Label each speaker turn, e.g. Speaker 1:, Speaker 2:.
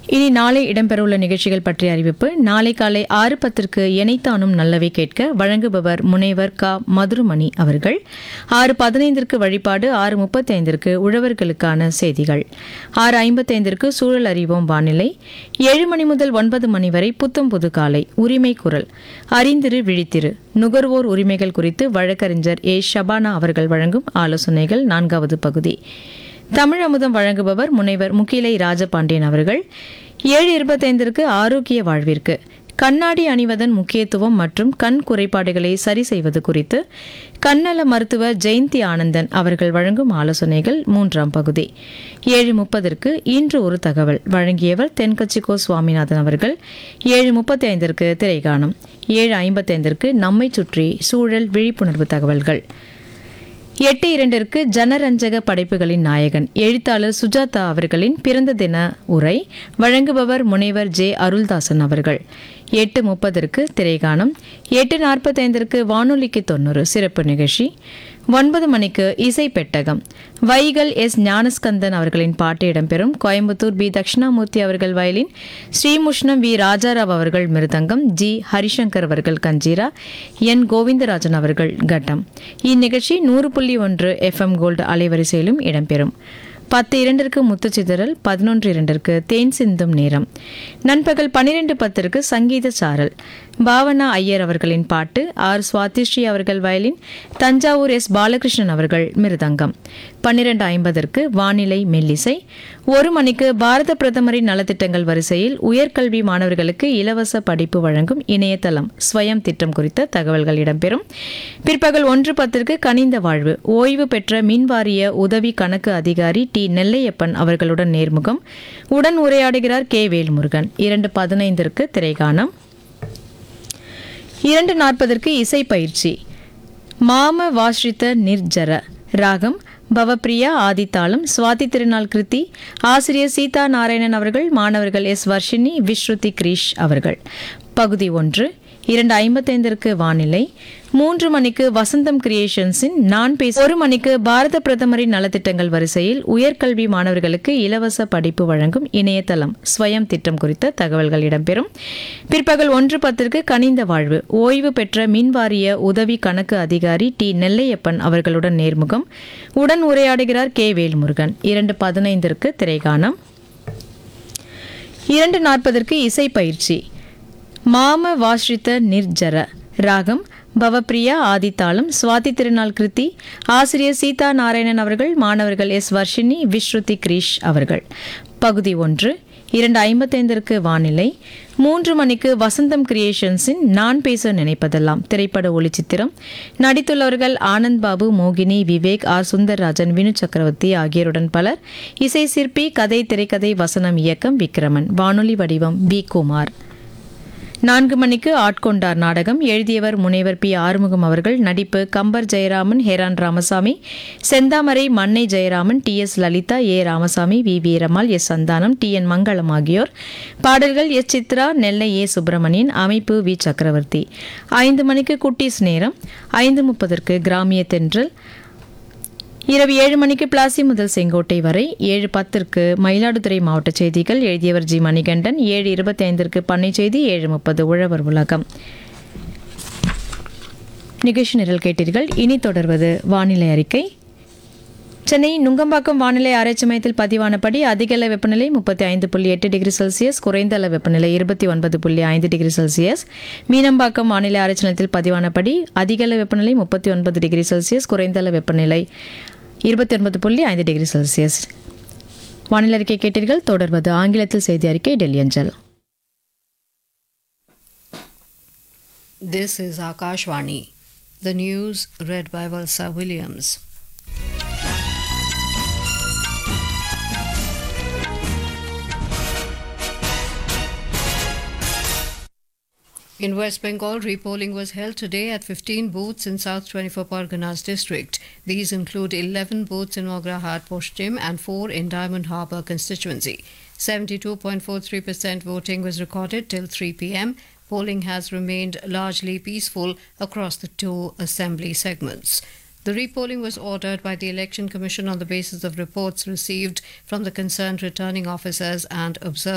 Speaker 1: இனி நாளை இடம்பெறவுள்ள நிகழ்ச்சிகள் பற்றிய அறிவிப்பு நாளை காலை ஆறு பத்திற்கு எனைத்தானும் நல்லவை கேட்க வழங்குபவர் முனைவர் க மதுரமணி அவர்கள் ஆறு பதினைந்திற்கு வழிபாடு ஆறு முப்பத்தைந்திற்கு உழவர்களுக்கான செய்திகள் ஆறு ஐம்பத்தைந்திற்கு சூழல் அறிவோம் வானிலை ஏழு மணி முதல் ஒன்பது மணி வரை புத்தம் புது காலை உரிமை குரல் அறிந்திரு விழித்திரு நுகர்வோர் உரிமைகள் குறித்து வழக்கறிஞர் ஏ ஷபானா அவர்கள் வழங்கும் ஆலோசனைகள் நான்காவது பகுதி தமிழ் அமுதம் வழங்குபவர் முனைவர் முகிலை ராஜபாண்டியன் அவர்கள் ஏழு இருபத்தைந்திற்கு ஆரோக்கிய வாழ்விற்கு கண்ணாடி அணிவதன் முக்கியத்துவம் மற்றும் கண் குறைபாடுகளை சரி செய்வது குறித்து கண்ணல மருத்துவர் ஜெயந்தி ஆனந்தன் அவர்கள் வழங்கும் ஆலோசனைகள் மூன்றாம் பகுதி ஏழு முப்பதற்கு இன்று ஒரு தகவல் வழங்கியவர் தென்கட்சிகோ சுவாமிநாதன் அவர்கள் ஏழு முப்பத்தி ஐந்திற்கு திரைகாணும் ஏழு ஐம்பத்தைந்திற்கு நம்மை சுற்றி சூழல் விழிப்புணர்வு தகவல்கள் எட்டு இரண்டிற்கு ஜனரஞ்சக படைப்புகளின் நாயகன் எழுத்தாளர் சுஜாதா அவர்களின் பிறந்த தின உரை வழங்குபவர் முனைவர் ஜே அருள்தாசன் அவர்கள் எட்டு முப்பதற்கு திரைகானம் எட்டு நாற்பத்தைந்திற்கு வானொலிக்கு தொண்ணூறு சிறப்பு நிகழ்ச்சி ஒன்பது மணிக்கு இசை பெட்டகம் வைகல் எஸ் ஞானஸ்கந்தன் அவர்களின் பாட்டு இடம்பெறும் கோயம்புத்தூர் பி தட்சிணாமூர்த்தி அவர்கள் வயலின் ஸ்ரீமுஷ்ணம் வி ராஜாராவ் அவர்கள் மிருதங்கம் ஜி ஹரிசங்கர் அவர்கள் கஞ்சீரா என் கோவிந்தராஜன் அவர்கள் கட்டம் இந்நிகழ்ச்சி நூறு புள்ளி ஒன்று எஃப்எம் கோல்டு அலைவரிசையிலும் இடம்பெறும் பத்து இரண்டிற்கு முத்துச்சிதறல் பதினொன்று இரண்டிற்கு தேன் சிந்தும் நேரம் நண்பகல் பன்னிரெண்டு பத்திற்கு சங்கீத சாரல் பாவனா ஐயர் அவர்களின் பாட்டு ஆர் சுவாதிஸ்ரீ அவர்கள் வயலின் தஞ்சாவூர் எஸ் பாலகிருஷ்ணன் அவர்கள் மிருதங்கம் பன்னிரண்டு ஐம்பதற்கு வானிலை மெல்லிசை ஒரு மணிக்கு பாரத பிரதமரின் நலத்திட்டங்கள் வரிசையில் உயர்கல்வி மாணவர்களுக்கு இலவச படிப்பு வழங்கும் இணையதளம் ஸ்வயம் திட்டம் குறித்த தகவல்கள் இடம்பெறும் பிற்பகல் ஒன்று பத்திற்கு கனிந்த வாழ்வு ஓய்வு பெற்ற மின்வாரிய உதவி கணக்கு அதிகாரி டி நெல்லையப்பன் அவர்களுடன் நேர்முகம் உடன் உரையாடுகிறார் கே வேல்முருகன் இரண்டு பதினைந்திற்கு திரைகாணம் இரண்டு நாற்பதற்கு இசை பயிற்சி மாம வாஸ்ரித நிர்ஜர ராகம் பவப்பிரியா ஆதித்தாளம் சுவாதி திருநாள் கிருத்தி ஆசிரியர் சீதா நாராயணன் அவர்கள் மாணவர்கள் எஸ் வர்ஷினி விஸ்ருதி கிரீஷ் அவர்கள் பகுதி ஒன்று இரண்டு ஐம்பத்தைந்திற்கு வானிலை மூன்று மணிக்கு வசந்தம் கிரியேஷன்ஸின் நான் பேச ஒரு மணிக்கு பாரத பிரதமரின் நலத்திட்டங்கள் வரிசையில் உயர்கல்வி மாணவர்களுக்கு இலவச படிப்பு வழங்கும் இணையதளம் ஸ்வயம் திட்டம் குறித்த தகவல்கள் இடம்பெறும் பிற்பகல் ஒன்று பத்திற்கு கனிந்த வாழ்வு ஓய்வு பெற்ற மின்வாரிய உதவி கணக்கு அதிகாரி டி நெல்லையப்பன் அவர்களுடன் நேர்முகம் உடன் உரையாடுகிறார் கே வேல்முருகன் இரண்டு பதினைந்திற்கு திரைகாணம் இரண்டு நாற்பதற்கு இசை பயிற்சி மாம வாஸ்ரித நிர்ஜர ராகம் பவப்பிரியா ஆதித்தாளம் சுவாதி திருநாள் கிருத்தி ஆசிரியர் சீதா நாராயணன் அவர்கள் மாணவர்கள் எஸ் வர்ஷினி விஸ்ருதி கிரீஷ் அவர்கள் பகுதி ஒன்று இரண்டு ஐம்பத்தைந்திற்கு வானிலை மூன்று மணிக்கு வசந்தம் கிரியேஷன்ஸின் நான் பேச நினைப்பதெல்லாம் திரைப்பட ஒளிச்சித்திரம் நடித்துள்ளவர்கள் ஆனந்த் பாபு மோகினி விவேக் ஆர் சுந்தர்ராஜன் வினு சக்கரவர்த்தி ஆகியோருடன் பலர் இசை சிற்பி கதை திரைக்கதை வசனம் இயக்கம் விக்ரமன் வானொலி வடிவம் பி குமார் நான்கு மணிக்கு ஆட்கொண்டார் நாடகம் எழுதியவர் முனைவர் பி ஆறுமுகம் அவர்கள் நடிப்பு Kambar Jayaraman Heron Ramasamy Senthamarai Mannai Jayaraman T S Lalitha A Ramasamy V Veerammal S Santhanam T N Mangalam ஆகியோர் பாடல்கள் எஸ் சித்ரா நெல்லை ஏ சுப்பிரமணியன் அமைப்பு வி சக்கரவர்த்தி ஐந்து மணிக்கு குட்டீஸ் நேரம் ஐந்து முப்பதற்கு கிராமிய தென்றல் இரவு ஏழு மணிக்கு பிளாசி முதல் செங்கோட்டை வரை ஏழு பத்திற்கு மயிலாடுதுறை மாவட்ட செய்திகள் எழுதியவர் ஜி மணிகண்டன் ஏழு இருபத்தி ஐந்திற்கு பண்ணை செய்தி ஏழு முப்பது உழவர் உலகம் நிகழ்ச்சி நிரல் கேட்டீர்கள் இனி தொடர்வது வானிலை அறிக்கை சென்னை நுங்கம்பாக்கம் வானிலை ஆராய்ச்சி மையத்தில் பதிவானபடி அதிகள வெப்பநிலை முப்பத்தி ஐந்து புள்ளி எட்டு டிகிரி செல்சியஸ் குறைந்த அளவு வெப்பநிலை இருபத்தி ஒன்பது புள்ளி ஐந்து டிகிரி செல்சியஸ் மீனம்பாக்கம் வானிலை ஆராய்ச்சி நிலையத்தில் பதிவானபடி அதிகள வெப்பநிலை முப்பத்தி ஒன்பது டிகிரி செல்சியஸ் குறைந்த அளவு வெப்பநிலை இருபத்தி ஒன்பது புள்ளி ஐந்து டிகிரி செல்சியஸ் வானிலை அறிக்கை கேட்டீர்கள் தொடர்வது ஆங்கிலத்தில் செய்தி அறிக்கை டெல்லி அஞ்சல்
Speaker 2: This is Akashvani. The news read by Valsa Williams. In West Bengal, repolling was held today at 15 booths in South 24 Parganas district. These include 11 booths in Mograhat, Poshtim, and 4 in Diamond Harbour constituency. 72.43% voting was recorded till 3 pm. Polling has remained largely peaceful across the two assembly segments. The repolling was ordered by the Election Commission on the basis of reports received from the concerned returning officers and observers.